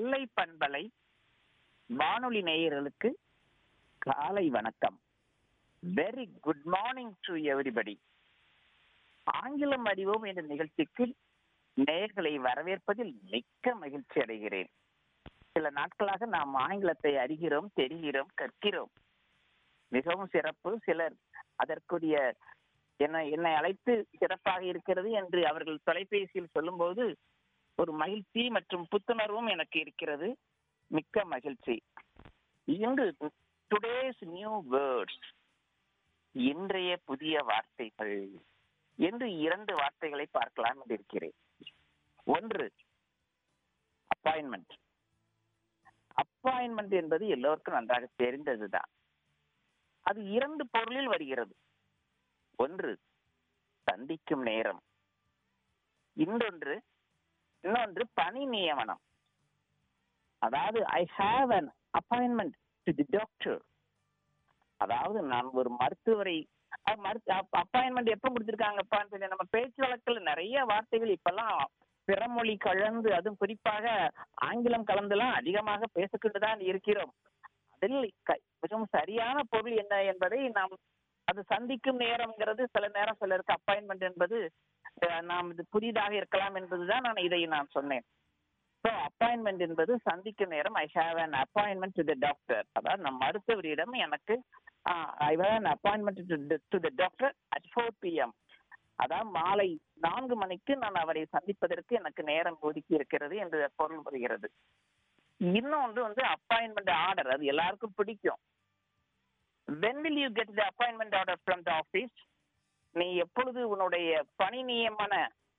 நெல்லை பண்பலை வானொலி நேயர்களுக்கு காலை வணக்கம் very good morning to everybody ஆங்கிலம் அறிவோம் என்ற நிகழ்ச்சிக்கு நேயர்களை வரவேற்பதில் மிக்க மகிழ்ச்சி அடைகிறேன் சில நாட்களாக நாம் ஆங்கிலத்தை அறிகிறோம் தெரிகிறோம் கற்கிறோம் மிகவும் சிறப்பு சிலர் அதற்குரிய என்னை என்னை அழைத்து சிறப்பாக இருக்கிறது என்று அவர்கள் தொலைபேசியில் சொல்லும்போது ஒரு மகிழ்ச்சி மற்றும் புத்துணர்வும் எனக்கு இருக்கிறது மிக்க மகிழ்ச்சி இன்று டுடேஸ் நியூ வேர்ட்ஸ் இன்றைய புதிய வார்த்தைகள் என்று இரண்டு வார்த்தைகளை பார்க்கலாம் என்று இருக்கிறேன் ஒன்று அப்பாயின்மெண்ட் அப்பாயின்மெண்ட் என்பது எல்லோருக்கும் நன்றாக தெரிந்ததுதான் அது இரண்டு பொருளில் வருகிறது ஒன்று சந்திக்கும் நேரம் இன்னொன்று இன்னொன்று பணி நியமனம் அதாவது I have an appointment to the doctor அதாவது நான் ஒரு மருத்துவரை அப்பாயின்மெண்ட் எப்ப கொடுத்திருக்காங்கப்பான்னு சொல்லி நம்ம பேச்சு வழக்கில் நிறைய வார்த்தைகள் இப்பெல்லாம் பிறமொழி கலந்து அதுவும் குறிப்பாக ஆங்கிலம் கலந்துலாம் அதிகமாக பேசிக்கிட்டு தான் இருக்கிறோம் அதில் மிகவும் சரியான பொருள் என்ன என்பதை நாம் அது சந்திக்கும் நேரம்ங்கிறது சில நேரம் சிலருக்கு அப்பாயின்மெண்ட் என்பது நாம் இது புதிதாக இருக்கலாம் என்பதுதான் நான் இதை நான் சொன்னேன் ஸோ அப்பாயின்மெண்ட் என்பது சந்திக்கும் நேரம் I have an appointment to the doctor அதாவது நம் மருத்துவரிடம் எனக்கு I have an appointment to the doctor at four PM அதாவது மாலை நான்கு மணிக்கு நான் அவரை சந்திப்பதற்கு எனக்கு நேரம் ஒதுக்கி இருக்கிறது என்று பொருள் வருகிறது இன்னொன்று வந்து அப்பாயின்மெண்ட் ஆர்டர் அது எல்லாருக்கும் பிடிக்கும் when will you get the appointment order from the office நீ எப்பொழுது உன்னுடைய பணி நியமன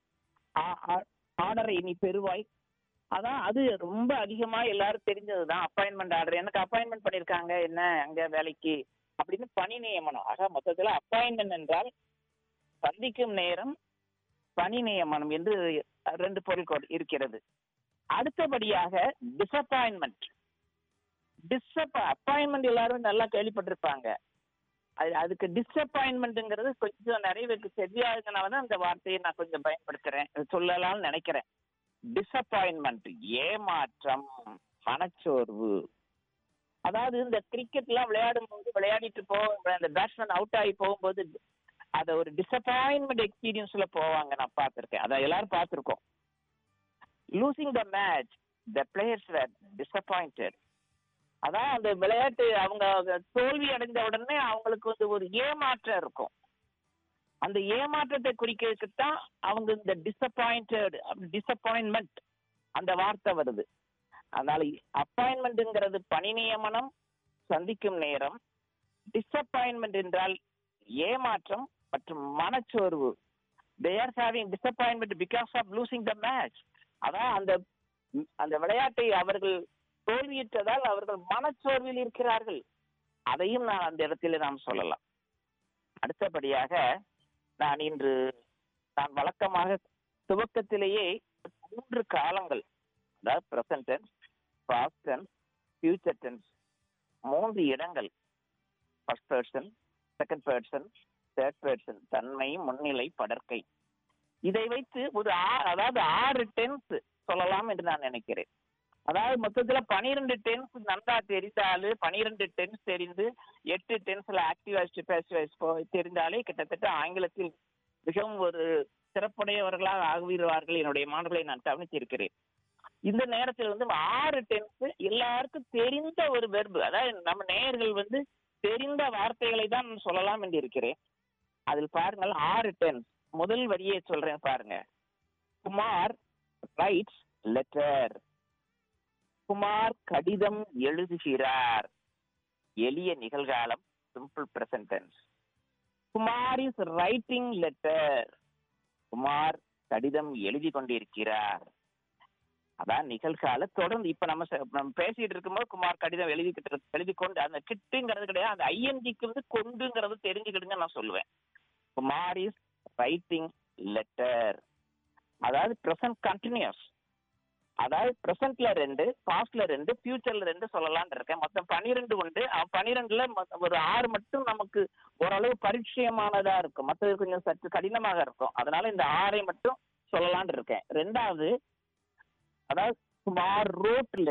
ஆர்டரை நீ பெறுவாய் அதான் அது ரொம்ப அதிகமா எல்லாரும் தெரிஞ்சதுதான் அப்பாயின்மெண்ட் ஆர்டர் எனக்கு அப்பாயின்மெண்ட் பண்ணிருக்காங்க என்ன அங்க வேலைக்கு அப்படின்னு பணி நியமனம் ஆக மொத்தத்துல அப்பாயின்மெண்ட் என்றால் சந்திக்கும் நேரம் பணி நியமனம் என்று ரெண்டு பொருள் இருக்கிறது அடுத்தபடியாக டிசப்பாயின்மெண்ட் டிஸ்அப் அப்பாயின்மெண்ட் எல்லாரும் நல்லா கேள்விப்பட்டிருப்பாங்க அது அதுக்கு டிசப்பாயின்மெண்ட்ங்கிறது கொஞ்சம் நிறைய பேருக்கு தெரியாததுனால தான் அந்த வார்த்தையை நான் கொஞ்சம் பயன்படுத்துறேன் சொல்லலாம்னு நினைக்கிறேன் டிசப்பாயின்மெண்ட் ஏமாற்றம் மனச்சோர்வு அதாவது இந்த கிரிக்கெட்லாம் விளையாடும் போது விளையாடிட்டு போக அந்த பேட்ஸ்மேன் அவுட் ஆகி போகும்போது அதை ஒரு டிசப்பாயின்மெண்ட் எக்ஸ்பீரியன்ஸ்ல போவாங்க நான் பார்த்துருக்கேன் அதை எல்லாரும் பார்த்துருக்கோம் losing the match the players were disappointed அதான் அந்த விளையாட்டு அவங்க தோல்வி அடைந்த உடனே அவங்களுக்கு வந்து ஒரு ஏமாற்றம் இருக்கும் அந்த ஏமாற்றத்தை குறிக்கிறதுக்கு தான் அவங்க இந்த டிசப்பாயிண்டட் டிசப்பாயின்மெண்ட் அந்த வார்த்தை வருது அதனால அப்பாயின்மெண்ட்ங்கிறது பணி நியமனம் சந்திக்கும் நேரம் டிசப்பாயின்மெண்ட் என்றால் ஏமாற்றம் மற்றும் மனச்சோர்வு they are having disappointment because of losing the match அதான் அந்த அந்த விளையாட்டை அவர்கள் தோல்வியிட்டதால் அவர்கள் மனச்சோர்வில் இருக்கிறார்கள் அதையும் நான் அந்த இடத்துல நாம் சொல்லலாம் அடுத்தபடியாக நான் இன்று நான் வழக்கமாக துவக்கத்திலேயே மூன்று காலங்கள் அதாவது present tense past tense future tense மூன்று இடங்கள் first person second person third person தன்மை முன்னிலை படற்கை இதை வைத்து ஒரு அதாவது ஆறு டென்ஸ் சொல்லலாம் என்று நான் நினைக்கிறேன் அதாவது மொத்தத்துல பனிரெண்டு டென்ஸ் நன்றா தெரிந்தாலு பனிரெண்டு டென்ஸ் தெரிந்து எட்டு டென்ஸ்ல ஆக்டிவ் வாய்ஸ் பேசிவ் வாய்ஸ் தெரிந்தாலே கிட்டத்தட்ட ஆங்கிலத்தில் மிகவும் ஒரு சிறப்புடையவர்களாக ஆகுவார்கள் என்னுடைய மாணவர்களை நான் கவனித்திருக்கிறேன் இந்த நேரத்தில் வந்து ஆறு டென்ஸ் எல்லாருக்கும் தெரிந்த ஒரு வெர்பு அதாவது நம்ம நேயர்கள் வந்து தெரிந்த வார்த்தைகளை தான் சொல்லலாம் என்று இருக்கிறேன் அதில் பாருங்கள் ஆறு டென்ஸ் முதல் வரியை சொல்றேன் பாருங்க குமார் ரைட்ஸ் லெட்டர் குமார் கடிதம் எழுதுகிறார் எளிய நிகழ்காலம் simple present tense Kumar is writing letter Kumar கடிதம் எழுதி கொண்டிருக்கிறார் அதான் நிகழ்கால தொடர்ந்து இப்ப நம்ம நம்ம பேசிட்டு இருக்கும்போது குமார் கடிதம் எழுதிக்கிட்டு எழுதி கொண்டு அந்த கிட்டுங்கிறது கிடையாது அந்த ஐஎன்ஜிக்கு வந்து கொண்டுங்கிறது தெரிஞ்சுக்கிடுங்க நான் சொல்லுவேன் குமார் இஸ் ரைட்டிங் லெட்டர் அதாவது ப்ரெசன்ட் கண்டினியூஸ் அதாவது ப்ரெசென்ட்ல ரெண்டு பாஸ்ட்ல ரெண்டு ஃபியூச்சர்ல ரெண்டு சொல்லலாம்னு இருக்கேன் மொத்தம் பனிரெண்டு உண்டு பனிரெண்டுல ஒரு ஆறு மட்டும் நமக்கு ஓரளவு பரிச்சயமானதா இருக்கும் மற்றது கொஞ்சம் சற்று கடினமாக இருக்கும் அதனால இந்த ஆறை மட்டும் சொல்லலாம்னு இருக்கேன் ரெண்டாவது அதாவது குமார் ரோட்